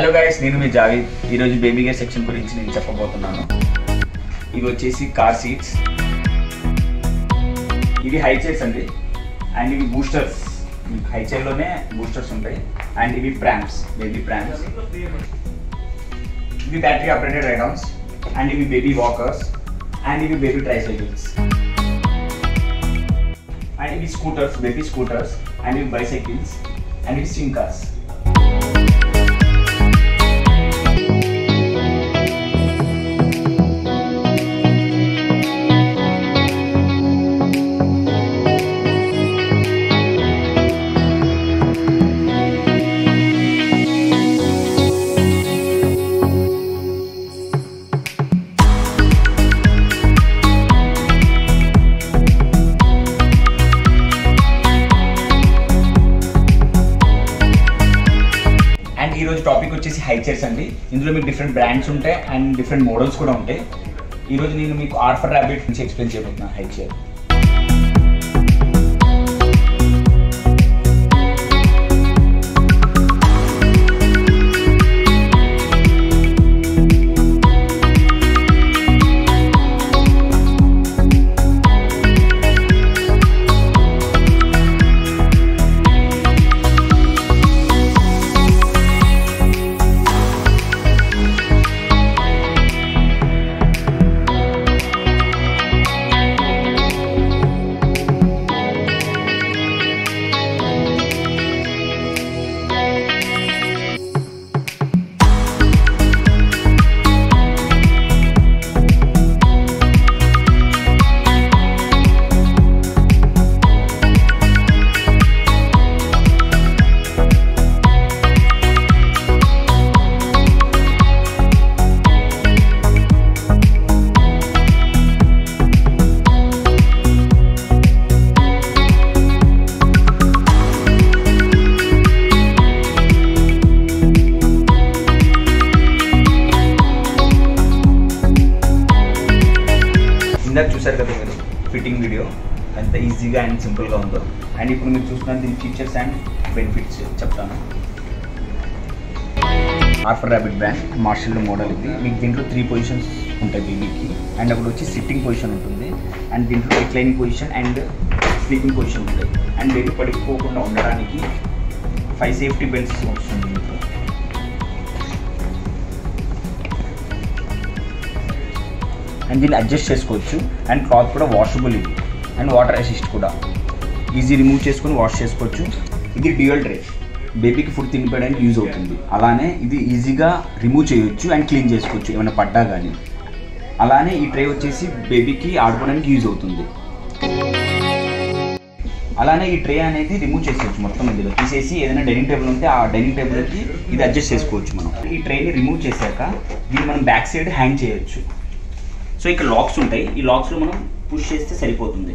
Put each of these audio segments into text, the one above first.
hello guys నేను మీ జావీద్ ఈరోజు baby gear section గురించి నేను చెప్పబోతున్నాను ఇవి వచ్చేసి కార్ సీట్స్ ఇవి హై చైర్స్ అండి అండ్ ఇవి బూస్టర్స్ హై చైర్లోనే బూస్టర్స్ ఉంటాయి అండ్ ఇవి ప్రామ్స్ బేబీ ప్రామ్స్ ఇవి బ్యాటరీ ఆపరేటెడ్ ఐటమ్స్ అండ్ ఇవి బేబీ వాకర్స్ అండ్ ఇవి బేబీ ట్రైసైకిల్స్ అండ్ ఇవి స్కూటర్స్ బేబీ స్కూటర్స్ అండ్ ఇవి బైసైకిల్స్ అండ్ ఇవి స్వింగ్ కార్స్ అండ్ ఈ రోజు టాపిక్ వచ్చేసి హై చైర్స్ అండి ఇందులో మీకు డిఫరెంట్ బ్రాండ్స్ ఉంటాయి అండ్ డిఫరెంట్ మోడల్స్ కూడా ఉంటాయి ఈ రోజు నేను మీకు ఆర్ఫర్ ర్యాబిట్ నుంచి ఎక్స్ప్లెయిన్ చేయబోతున్నాను హై చైర్ ఇందాక చూసారు కదా మీరు ఫిట్టింగ్ వీడియో ఎంత ఈజీగా అండ్ సింపుల్గా ఉందో అండ్ ఇప్పుడు మీరు చూసుకున్న దీని ఫీచర్స్ అండ్ బెనిఫిట్స్ చెప్తాను R for Rabbit brand Marshall model ఇది మీకు దీంట్లో త్రీ పొజిషన్స్ ఉంటాయి బేబీకి అండ్ అక్కడ వచ్చి సిట్టింగ్ పొజిషన్ ఉంటుంది అండ్ దీంట్లో reclining position and sleeping position ఉంటాయి అండ్ బేబీ పడిపోకుండా ఉండడానికి ఫైవ్ సేఫ్టీ బెల్ట్స్ వస్తుంది దీంట్లో అండ్ దీన్ని అడ్జస్ట్ చేసుకోవచ్చు అండ్ క్లాత్ కూడా వాషబుల్ ఇది అండ్ వాటర్ అసిస్ట్ కూడా ఈజీ రిమూవ్ చేసుకొని వాష్ చేసుకోవచ్చు ఇది డ్యూయల్ ట్రే బేబీకి ఫుడ్ తినిపోయడానికి యూజ్ అవుతుంది అలానే ఇది ఈజీగా రిమూవ్ చేయొచ్చు అండ్ క్లీన్ చేసుకోవచ్చు ఏమైనా పడ్డా కానీ అలానే ఈ ట్రే వచ్చేసి బేబీకి ఆడుకోవడానికి యూజ్ అవుతుంది అలానే ఈ ట్రే అనేది రిమూవ్ చేసుకోవచ్చు మొత్తం ఇందులో తీసేసి ఏదైనా డైనింగ్ టేబుల్ ఉంటే ఆ డైనింగ్ టేబుల్కి ఇది అడ్జస్ట్ చేసుకోవచ్చు మనం ఈ ట్రేని రిమూవ్ చేశాక దీన్ని మనం బ్యాక్ సైడ్ హ్యాంగ్ చేయొచ్చు సో ఇక్కడ లాక్స్ ఉంటాయి ఈ లాక్స్లో మనం పుష్ చేస్తే సరిపోతుంది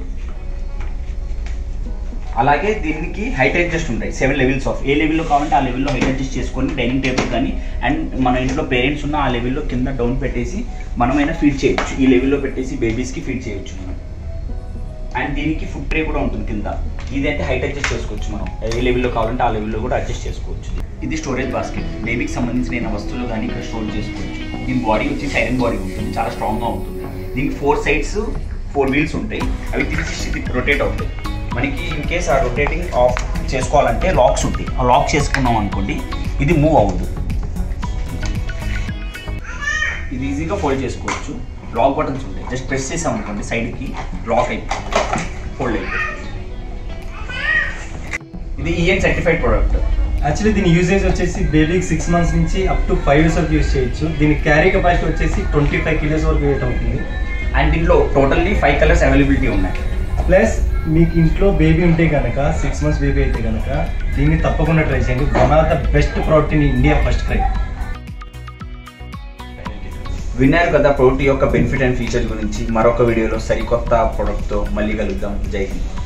అలాగే దీనికి హైట్ అడ్జస్ట్ ఉంటాయి సెవెన్ లెవెల్స్ ఆఫ్ ఏ లెవెల్లో కావాలంటే ఆ లెవెల్లో హైట్ అడ్జస్ట్ చేసుకొని డైనింగ్ టేబుల్ కానీ అండ్ మన ఇంట్లో పేరెంట్స్ ఉన్న ఆ లెవెల్లో కింద డౌన్ పెట్టేసి మనమైనా ఫీడ్ చేయొచ్చు ఈ లెవెల్లో పెట్టేసి బేబీస్కి ఫీడ్ చేయొచ్చు మనం అండ్ దీనికి ఫుడ్ ట్రే కూడా ఉంటుంది కింద ఇదైతే హైట్ అడ్జస్ట్ చేసుకోవచ్చు మనం ఏ లెవెల్లో కావాలంటే ఆ లెవెల్లో కూడా అడ్జస్ట్ చేసుకోవచ్చు ఇది స్టోరేజ్ బాస్కెట్ బేబీకి సంబంధించిన వస్తువులు కానీ ఇక్కడ స్టోర్ చేసుకోవచ్చు దీని బాడీ వచ్చి సైరన్ బాడీ ఉంటుంది చాలా స్ట్రాంగ్గా ఉంటుంది దీనికి ఫోర్ సైడ్స్ ఫోర్ వీల్స్ ఉంటాయి అవి తీసి రొటేట్ అవుతాయి మనకి ఇన్ కేస్ ఆ రొటేటింగ్ ఆఫ్ చేసుకోవాలంటే లాక్స్ ఉంటాయి ఆ లాక్ చేసుకున్నాం అనుకోండి ఇది మూవ్ అవ్వదు ఇది ఈజీగా ఫోల్డ్ చేసుకోవచ్చు లాక్ బటన్స్ ఉంటాయి జస్ట్ ప్రెస్ చేసాం అనుకోండి సైడ్కి లాక్ అయిపోతుంది ఫోల్డ్ అయిపోతుంది ఇది ఈఎన్ సర్టిఫైడ్ ప్రోడక్ట్ యాక్చువల్లీ దీని యూసేజ్ వచ్చేసి బేబీకి సిక్స్ మంత్స్ నుంచి అప్ టు ఫైవ్ ఇయర్స్ వరకు యూస్ చేయొచ్చు దీని క్యారీ కెపాసిటీ వచ్చేసి ట్వంటీ ఫైవ్ కిలోస్ వరకు వెయిట్ అవుతుంది అండ్ దీంట్లో టోటల్లీ ఫైవ్ కలర్స్ అవైలబిలిటీ ఉన్నాయి ప్లస్ మీకు ఇంట్లో బేబీ ఉంటే కనుక సిక్స్ మంత్స్ బేబీ అయితే కనుక దీన్ని తప్పకుండా ట్రై చేయండి one of the best product in India FirstCry విన్నారు కదా ప్రోటీ యొక్క బెనిఫిట్ అండ్ ఫీచర్స్ గురించి మరొక వీడియోలో సరికొత్త ప్రోడక్ట్తో మళ్ళీ కలుద్దాం జై హింద్